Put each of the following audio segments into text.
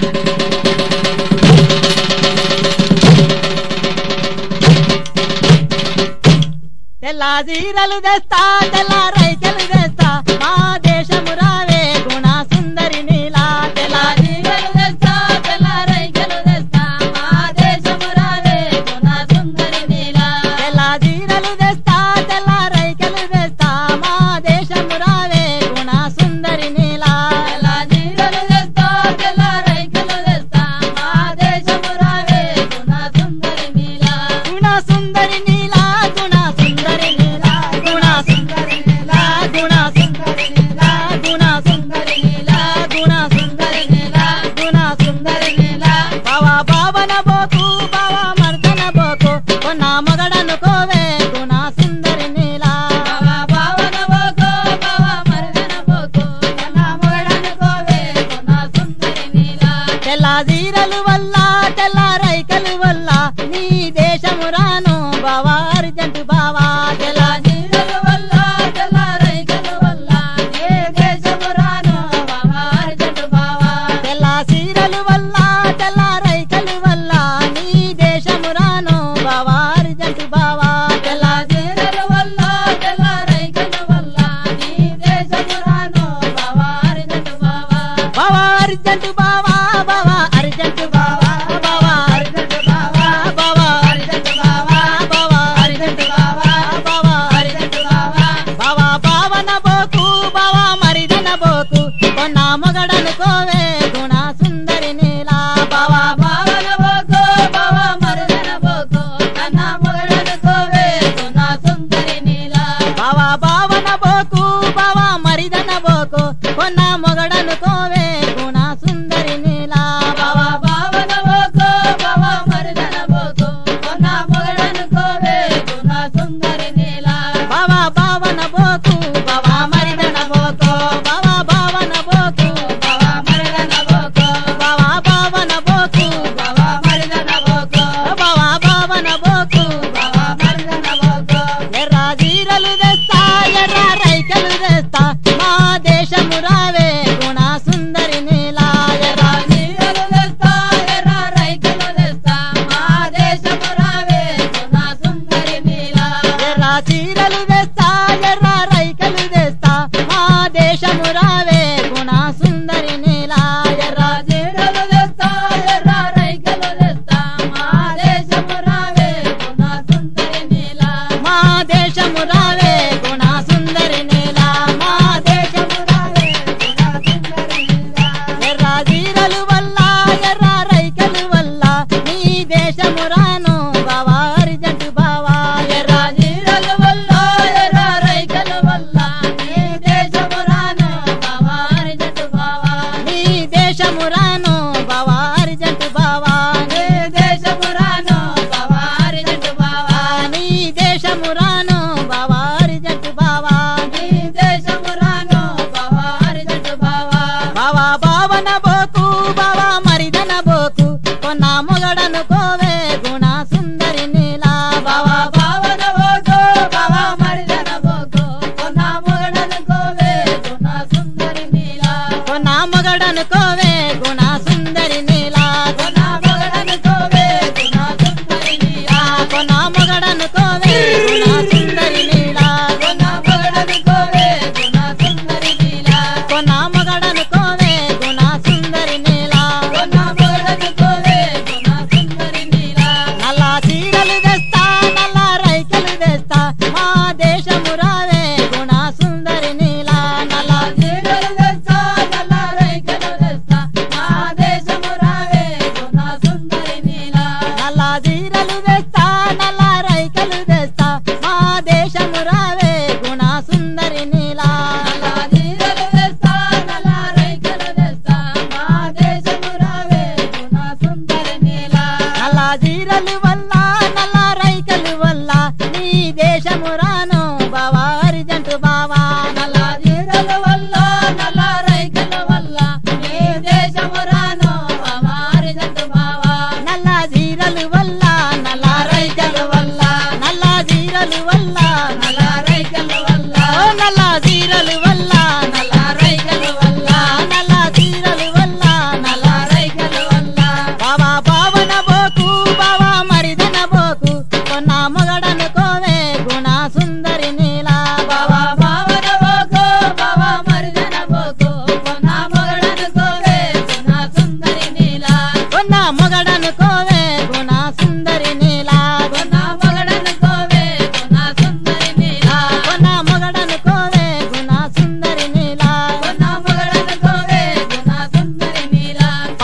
తెల్ల జీరలు తెస్తా తెల్ల రైకలు తెస్తా మా దేశము రావే గుణ సుందరి నీలా తెల్ల జీవలు తెస్తా తెల్ల రైకలు తెస్తా మా దేశము రావే గుణ సుందరి నీలా తెల్ల జీరలు తెస్తా తెల్ల రైకలు తెస్తా మా దేశము రావే గుణ సుందరి నీలా తెల్ల జీవలు తెస్తా తెల్ల రైకలు తెస్తా మా దేశము రావే గుణ సుందరి నీలా గుణ సుందరి నీలా గుణ సుందరి నీలా గుణ సుందరి నీలా గుణ సుందరి నీలా గుణ సుందరి నీలా గుణ సుందరి నీలా గుణ సుందరి నీలా బావా బావన బోకు బావా మర్దన బోకు కొన్న మగడను కోవే గుణ సుందరి నీలా బావా బావన బోకో బావా మరదన బోకో నా మొగడను కోవే గుణ సుందరి నీలా తెల్ల జీరలు వల్ల తెల్ల రైకలు వల్ల నీ దేశము రాను బావా అర్జెంటు బావా తెల్ల జీవలు వల్ల తెల్ల రైకలు వల్ల ఏ దేశము రాను బావా అర్జెంటు బావా తెల్ల సీరలు వల్ల తెల్ల రైకలు వల్ల నీ దేశము రాను బావా అర్జెంటు బావా తెల్ల జీరల వల్ల తెల్ల రైకల వల్ల నీ దేశము రాను బావా అర్జెంటు బావా బావా అర్జెంటు బావా బావా అర్జెంటు బావా బావా అర్జెంటు బావా బావా అర్జెంటు బావా బావా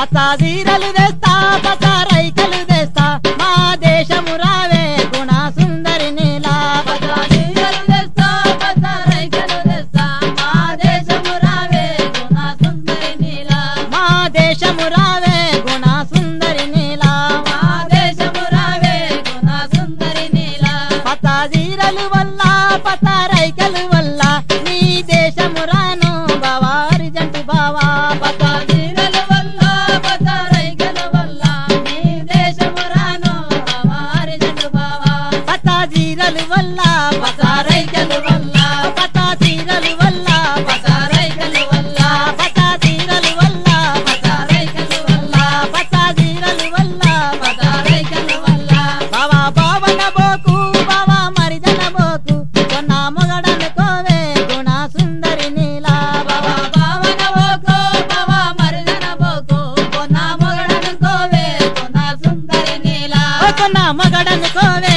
పచ్చాజీరలు తెస్తా పచ్చ రైకలు తెస్తా మా దేశము రావే గుణ సుందరి నీలా పదాలీలలు తెస్తా పద రైకలు తెస్తా మా దేశము రావే గుణ సుందరి నీలా మా దేశము రావే గుణ సుందరి నీలా మా దేశము రావే గుణ సుందరి నీలా పచ్చాజీరలు వల్ల పచ్చ రైకలు వల్ల నీ దేశము రాను బావారి జంటు బావా పదాలీలల వల్ల పద రైకల వల్ల నీ దేశము రాను వారి జండు బావా పచ్చాజీరలు వల్ల పచ్చ రైకలు వల్ల పచ్చాజీరలు వల్ల పచ్చ రైకల వల్ల పచ్చాజీరలు వల్ల పచ్చ రైకల వల్ల పచ్చాజీరలు వల్ల పద రైకల వల్ల బావా బావన బోకు బావా మరిదన బోకు కొన్న మొగడనుకోవే గుణ సుందరి నీలా బావా బావా బావన బోకో బావా మరిదన బోకో కొన్న మొగడనుకోవే కొన్న సుందరి నీలా ఓ కొన్న మొగడనుకోవే